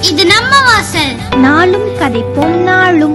இது நம்ம வாசல் நாளும் கதைப்போம் நாளும்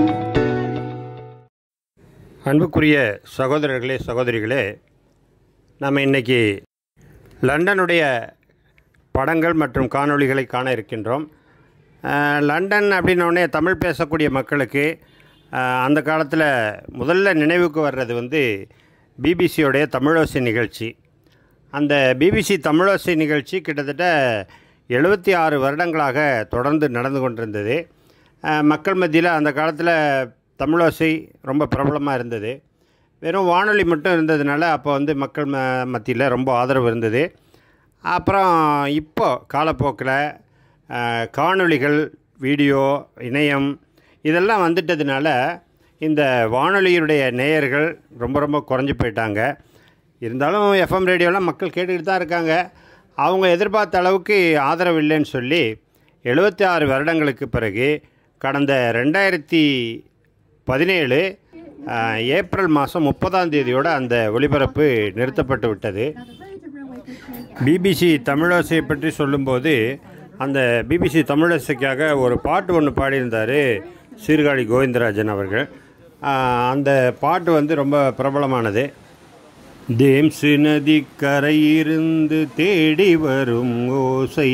அன்புக்குரிய சகோதரர்களே சகோதரிகளே நம்ம இன்னைக்கு லண்டனுடைய படங்கள் மற்றும் காணொளிகளை காண இருக்கின்றோம் அஹ், லண்டன் அப்படின்னோடனே தமிழ் பேசக்கூடிய மக்களுக்கு அஹ், அந்த காலத்தில் முதல்ல நினைவுக்கு வர்றது வந்து பிபிசியோடைய தமிழோசை நிகழ்ச்சி அந்த பிபிசி தமிழோசை நிகழ்ச்சி கிட்டத்தட்ட எழுபத்தி ஆறு வருடங்களாக தொடர்ந்து நடந்து கொண்டிருந்தது அஹ், மக்கள் மத்தியில் அந்த காலத்தில் தமிழோசை ரொம்ப பிரபலமாக இருந்தது வெறும் வானொலி மட்டும் இருந்ததுனால அப்போ வந்து மக்கள் ம மத்தியில் ரொம்ப ஆதரவு இருந்தது அப்புறம் இப்போ காலப்போக்கில் அஹ், காணொளிகள் வீடியோ இணையம் இதெல்லாம் வந்துட்டதுனால இந்த வானொலியுடைய நேயர்கள் ரொம்ப ரொம்ப குறைஞ்சி போயிட்டாங்க இருந்தாலும் எஃப்எம் ரேடியோலாம் மக்கள் கேட்டுக்கிட்டு தான் இருக்காங்க அவங்க எதிர்பார்த்த அளவுக்கு ஆதரவு இல்லைன்னு சொல்லி எழுபத்தி ஆறு வருடங்களுக்கு பிறகு கடந்த ரெண்டாயிரத்தி பதினேழு அஹ், ஏப்ரல் மாதம் முப்பதாம் தேதியோட அந்த ஒளிபரப்பு நிறுத்தப்பட்டு விட்டது பிபிசி தமிழோசையை பற்றி சொல்லும்போது அந்த பிபிசி தமிழோசைக்காக ஒரு பாட்டு ஒன்று பாடியிருந்தார் சீர்காழி கோவிந்தராஜன் அவர்கள் ஆஹ் அந்த பாட்டு வந்து ரொம்ப பிரபலமானது தேம்சு நதி கரையிருந்து தேடி வரும் ஓசை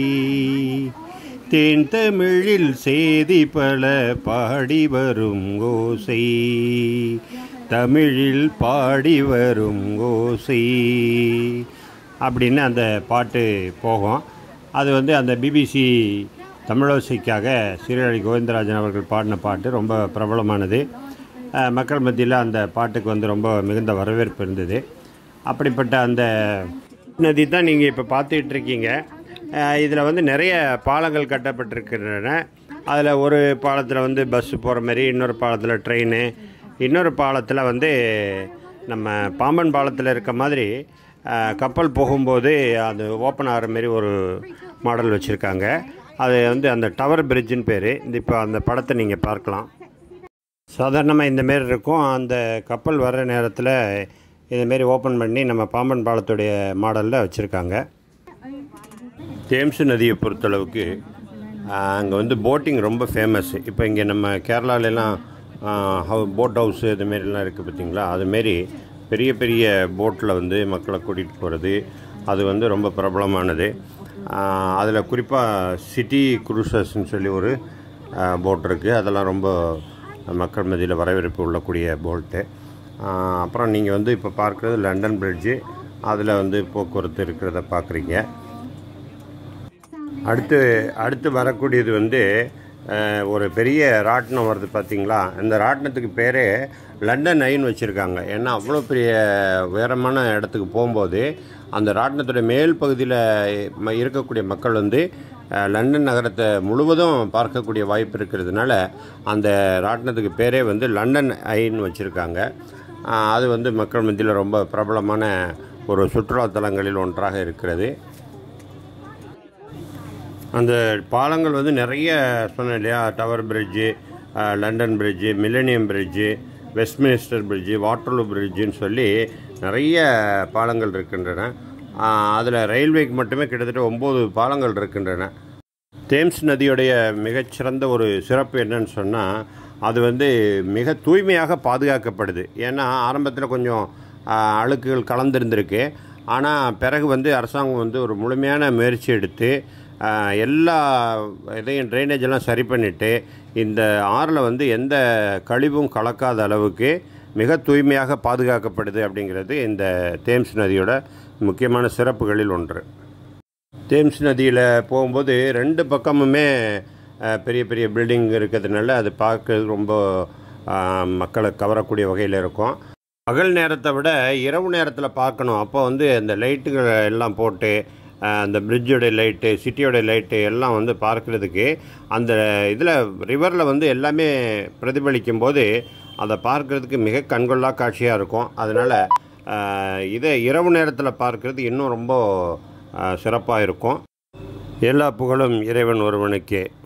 தேன் தமிழில் செய்தி பல பாடி வரும் ஓசை தமிழில் பாடி வரும் ஓசை அப்படின்னு அந்த பாட்டு போகும் அது வந்து அந்த பிபிசி தமிழோசைக்காக சீரழி கோவிந்தராஜன் அவர்கள் பாடின பாட்டு ரொம்ப பிரபலமானது அஹ், மக்கள் மத்தியில் அந்த பாட்டுக்கு வந்து ரொம்ப மிகுந்த வரவேற்பு இருந்தது அப்படிப்பட்ட அந்த நதி தான் நீங்கள் இப்போ பார்த்துக்கிட்டு இருக்கீங்க இதில் வந்து நிறைய பாலங்கள் கட்டப்பட்டிருக்கின்றன அதில் ஒரு பாலத்தில் வந்து பஸ்ஸு போகிற மாதிரி இன்னொரு பாலத்தில் ட்ரெயின் இன்னொரு பாலத்தில் வந்து நம்ம பாம்பன் பாலத்தில் இருக்க மாதிரி அஹ், கப்பல் போகும்போது அது ஓப்பன் ஆகிற மாதிரி ஒரு மாடல் வச்சுருக்காங்க அது வந்து அந்த டவர் பிரிட்ஜுன்னு பேர் இந்த இப்போ அந்த படத்தை நீங்கள் பார்க்கலாம் சாதாரணமாக இந்த மாரி இருக்கும் அந்த கப்பல் வர்ற நேரத்தில் இதுமாரி ஓப்பன் பண்ணி நம்ம பாம்பன் பாலத்துடைய மாடலில் வச்சுருக்காங்க தேம்சு நதியை பொறுத்தளவுக்கு அங்கே வந்து போட்டிங் ரொம்ப ஃபேமஸ் இப்போ இங்கே நம்ம கேரளாலெலாம் போட் ஹவுஸு இதுமாரிலாம் இருக்குது பார்த்தீங்களா அதுமாரி பெரிய பெரிய போட்டில் வந்து மக்களை கூட்டிகிட்டு போகிறது அது வந்து ரொம்ப பிரபலமானது அதில் குறிப்பாக சிட்டி குரூசஸ்ன்னு சொல்லி ஒரு போட் இருக்குது அதெல்லாம் ரொம்ப மக்கள் மத்தியில் வரவேற்பு உள்ளக்கூடிய போல்ட்டு அப்புறம் நீங்கள் வந்து இப்போ பார்க்குறது லண்டன் பிரிட்ஜு அதில் வந்து போக்குவரத்து இருக்கிறத பார்க்குறீங்க அடுத்து அடுத்து வரக்கூடியது வந்து அஹ், ஒரு பெரிய ராட்டினம் வருது பார்த்தீங்களா இந்த ராட்டினத்துக்கு பேரே லண்டன் ஐன்னு வச்சுருக்காங்க ஏன்னா அவ்வளோ பெரிய உயரமான இடத்துக்கு போகும்போது அந்த ராட்டினத்துடைய மேல் பகுதியில் ம- இருக்கக்கூடிய மக்கள் வந்து அஹ், லண்டன் நகரத்தை முழுவதும் பார்க்கக்கூடிய வாய்ப்பு இருக்கிறதுனால அந்த ராட்டினத்துக்கு பேரே வந்து லண்டன் ஐன்னு வச்சுருக்காங்க அது வந்து மக்கள் மத்தியில் ரொம்ப பிரபலமான ஒரு சுற்றுலாத்தலங்களில் ஒன்றாக இருக்கிறது அந்த பாலங்கள் வந்து நிறைய சொன்னேன் இல்லையா Tower Bridge ah, London Bridge Millennium Bridge Westminster Bridge Waterloo பிரிட்ஜுன்னு சொல்லி நிறைய பாலங்கள் இருக்கின்றன அதில் ரயில்வேக்கு மட்டுமே கிட்டத்தட்ட ஒம்பது பாலங்கள் இருக்கின்றன தேம்ஸ் நதியுடைய மிகச்சிறந்த ஒரு சிறப்பு என்னன்னு சொன்னால் அது வந்து மிக தூய்மையாக பாதுகாக்கப்படுது ஏன்னா ஆரம்பத்தில் கொஞ்சம் ஆ, அழுக்குகள் கலந்திருந்திருக்கு ஆனால் பிறகு வந்து அரசாங்கம் வந்து ஒரு முழுமையான முயற்சி எடுத்து ஆ, எல்லா இதையும் ட்ரைனேஜ் எல்லாம் சரி பண்ணிவிட்டு இந்த ஆறில் வந்து எந்த கழிவும் கலக்காத அளவுக்கு மிக தூய்மையாக பாதுகாக்கப்படுது அப்படிங்கிறது இந்த தேம்ஸ் நதியோட முக்கியமான சிறப்புகளில் ஒன்று தேம்ஸ் நதியில் போகும்போது ரெண்டு பக்கமுமே அஹ், பெரிய பெரிய பில்டிங் இருக்கிறதுனால அது பார்க்கறது ரொம்ப அஹ், மக்களை கவரக்கூடிய வகையில் இருக்கும் பகல் நேரத்தை விட இரவு நேரத்தில் பார்க்கணும் அப்போ வந்து அந்த லைட்டுகள் எல்லாம் போட்டு அஹ், அந்த பிரிட்ஜோட லைட்டு சிட்டியோட லைட்டு எல்லாம் வந்து பார்க்குறதுக்கு அந்த இதில் ரிவரில் வந்து எல்லாமே பிரதிபலிக்கும் போது அதை பார்க்குறதுக்கு மிக கண்கொள்ளா காட்சியாக இருக்கும் அதனால் இதை இரவு நேரத்தில் பார்க்குறது இன்னும் ரொம்ப சிறப்பாக இருக்கும் எல்லா புகழும் இறைவன் ஒருவனுக்கே